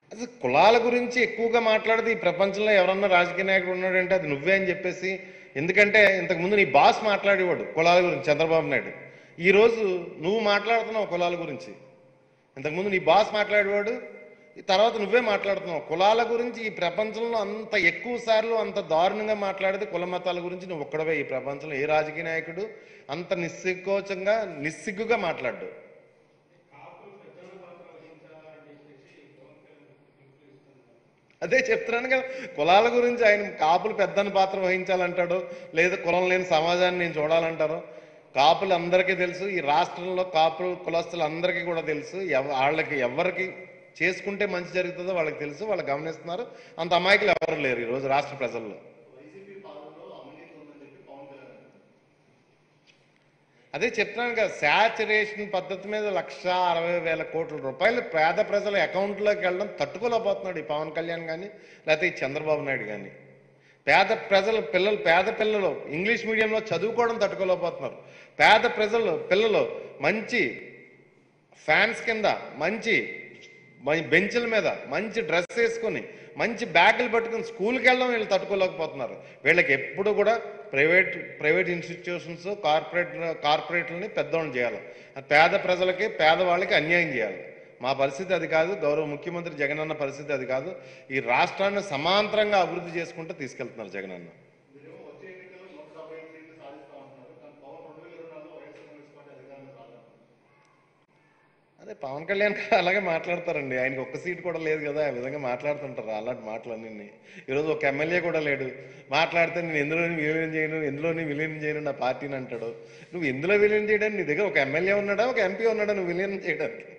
అసలు కులాల గురించి ఎక్కువగా మాట్లాడితే ఈ ప్రపంచంలో ఎవరన్నా రాజకీయ నాయకుడు ఉన్నాడంటే అది నువ్వే అని చెప్పేసి ఎందుకంటే ఇంతకుముందు నీ బాస్ మాట్లాడేవాడు కులాల గురించి చంద్రబాబు నాయుడు ఈ రోజు నువ్వు మాట్లాడుతున్నావు కులాల గురించి ఇంతకుముందు నీ బాస్ మాట్లాడేవాడు ఈ తర్వాత నువ్వే మాట్లాడుతున్నావు కులాల గురించి ఈ ప్రపంచంలో అంత ఎక్కువ సార్లు అంత దారుణంగా మాట్లాడితే కుల మతాల గురించి నువ్వు ఒక్కడవే ఈ ప్రపంచంలో ఏ రాజకీయ నాయకుడు అంత నిస్సిగ్గోచంగా నిస్సిగ్గుగా మాట్లాడు అదే చెప్తున్నాను కదా కులాల గురించి ఆయన కాపులు పెద్దని పాత్ర వహించాలంటాడు లేదా కులం లేని సమాజాన్ని నేను చూడాలంటారు కాపులు అందరికీ తెలుసు ఈ రాష్ట్రంలో కాపులు కులస్తులు అందరికీ కూడా తెలుసు ఎవ- వాళ్ళకి ఎవరికి చేసుకుంటే మంచి జరుగుతుందో వాళ్ళకి తెలుసు వాళ్ళు గమనిస్తున్నారు అంత అమాయకులు ఎవరు లేరు ఈరోజు రాష్ట్ర ప్రజల్లో అదే చెప్తున్నాను కదా శాచురేషన్ పద్ధతి మీద లక్ష అరవై వేల కోట్ల రూపాయలు పేద ప్రజల అకౌంట్లోకి వెళ్ళడం తట్టుకోలేకపోతున్నాడు ఈ పవన్ కళ్యాణ్ కానీ లేకపోతే ఈ చంద్రబాబు నాయుడు కానీ పేద ప్రజలు పిల్లలు పేద పిల్లలు ఇంగ్లీష్ మీడియంలో చదువుకోవడం తట్టుకోలేకపోతున్నారు పేద ప్రజలు పిల్లలు మంచి ఫ్యాన్స్ కింద మంచి మం- బెంచుల మీద మంచి డ్రెస్ వేసుకొని మంచి బ్యాగులు పట్టుకుని స్కూల్కి వెళ్ళడం వీళ్ళు తట్టుకోలేకపోతున్నారు వీళ్ళకి ఎప్పుడు కూడా ప్రైవేట్ ప్రైవేట్ ఇన్స్టిట్యూషన్స్ కార్పొరేట్ కార్పొరేట్లని పెద్దవాళ్ళని చేయాలి ఆ పేద ప్రజలకి పేదవాళ్ళకి అన్యాయం చేయాలి మా పరిస్థితి అది కాదు గౌరవ ముఖ్యమంత్రి జగనన్న పరిస్థితి అది కాదు ఈ రాష్ట్రాన్ని సమాంతరంగా అభివృద్ధి చేసుకుంటూ తీసుకెళ్తున్నారు జగనన్న అదే పవన్ కళ్యాణ్ గారు అలాగే మాట్లాడతారండి ఆయనకి ఒక్క సీట్ కూడా లేదు కదా ఆ విధంగా మాట్లాడుతుంటారు అలాంటి మాటలన్నీ ఈరోజు ఒక ఎమ్మెల్యే కూడా లేడు మాట్లాడితే నేను ఎందులోని విలీనం చేయను ఎందులోని విలీనం చేయను నా పార్టీని అంటాడు నువ్వు ఎందులో విలీనం చేయడానికి నీ దగ్గర ఒక ఎమ్మెల్యే ఉన్నాడా ఒక ఎంపీ ఉన్నాడా నువ్వు విలీనం చేయడానికి